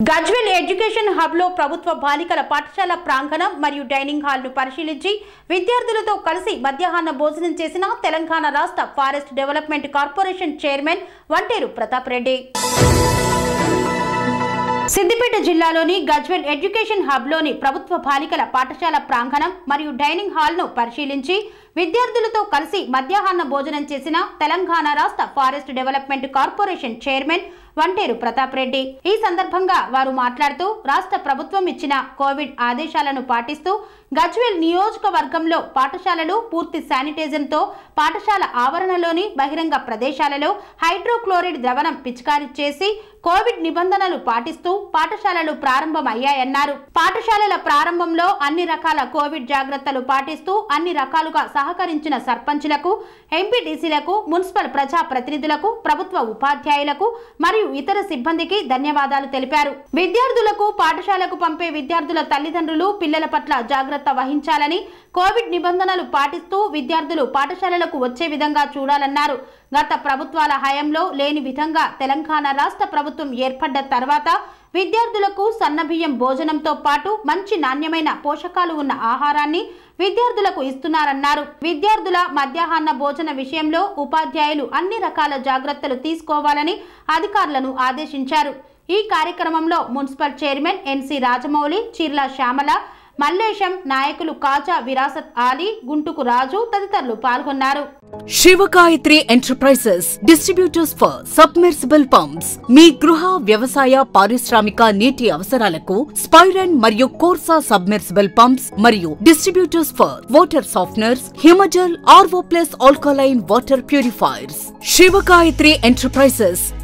Gajwel education hub లో ప్రభుత్వ బాలికల పాఠశాల ప్రాంగణం మరియు డైనింగ్ హాల్ ను పరిశీలించి విద్యార్థులతో కలిసి మధ్యాహ్న భోజనం చేసిన తెలంగాణ రాష్ట్ర forest development corporation chairman Vanteru Pratap Reddy Siddipet జిల్లాలోని గజ్వెల్ ఎడ్యుకేషన్ హబ్లోని ప్రభుత్వ బాలికల పాఠశాల ప్రాంగణం మరియు డైనింగ్ హాల్ను పరిశీలించి విద్యార్థులతో కలిసి మధ్యాహ్న భోజనం చేసిన తెలంగాణ రాష్ట్ర forest development corporation chairman Vanteru Pratap Reddy ఈ సందర్భంగా వారు మాట్లాడుతూ రాష్ట్ర ప్రభుత్వం ఇచ్చిన కోవిడ్ ఆదేశాలను పాటిస్తూ గజ్వెల్ నియోజకవర్గంలో పాఠశాలలు పూర్తి శానిటైజర్తో పాఠశాల ఆవరణలోని బహిరంగ ప్రదేశాలలో హైడ్రోక్లోరిడ్ ద్రవణం పిచికారీ చేసి కోవిడ్ నిబంధనలు పాటిస్తూ పాఠశాలలు ప్రారంభమయ్యాయన్నారు పాఠశాలల ప్రారంభంలో అన్ని రకాల కోవిడ్ జాగ్రత్తలు పాటిస్తూ అన్ని రకాలుగా సహకరించిన సర్పంచులకు ఎంపీటీసీలకు మున్సిపల్ ప్రజా ప్రతినిధులకు ప్రభుత్వ ఉపాధ్యాయులకు మరియు ఇతర సిబ్బందికి ధన్యవాదాలు తెలిపారు విద్యార్థులకు పాఠశాలకు పంపే విద్యార్థుల తల్లిదండ్రులు పిల్లల పట్ల జాగ్రత్త వహించాలని కోవిడ్ నిబంధనలు పాటిస్తూ విద్యార్థులు పాఠశాలలకు వచ్చే విధంగా చూడాలన్నారు గత ప్రభుత్వాల హయాంలో లేని విధంగా తెలంగాణ రాష్ట్ర ప్రభుత్వం ఏర్పడ్డ తర్వాత విద్యార్థులకు సన్నబియ్యం భోజనంతో పాటు మంచి నాణ్యమైన పోషకాలు ఉన్న ఆహారాన్ని విద్యార్థులకు ఇస్తున్నారన్నారు విద్యార్థుల మధ్యాహ్న భోజన విషయంలో ఉపాధ్యాయులు అన్ని రకాల జాగ్రత్తలు తీసుకోవాలని అధికారులను ఆదేశించారు ఈ కార్యక్రమంలో municipal chairman NC Rajamouli Cheerla Shyamala Mallesham నాయకులు కాజా విరాసత్ ఆలీ గుంటుకు రాజు తదితరులు పాల్గొన్నారు Sivagayatri enterprises distributors for submersible pumps మీ గృహ వ్యవసాయ పారిశ్రామిక నీటి అవసరాలకు స్పైరన్ మరియు కోర్సా సబ్మెర్సిబుల్ పంప్స్ మరియు distributors for water softeners Himajal RO plus alkaline water purifiers Sivagayatri enterprises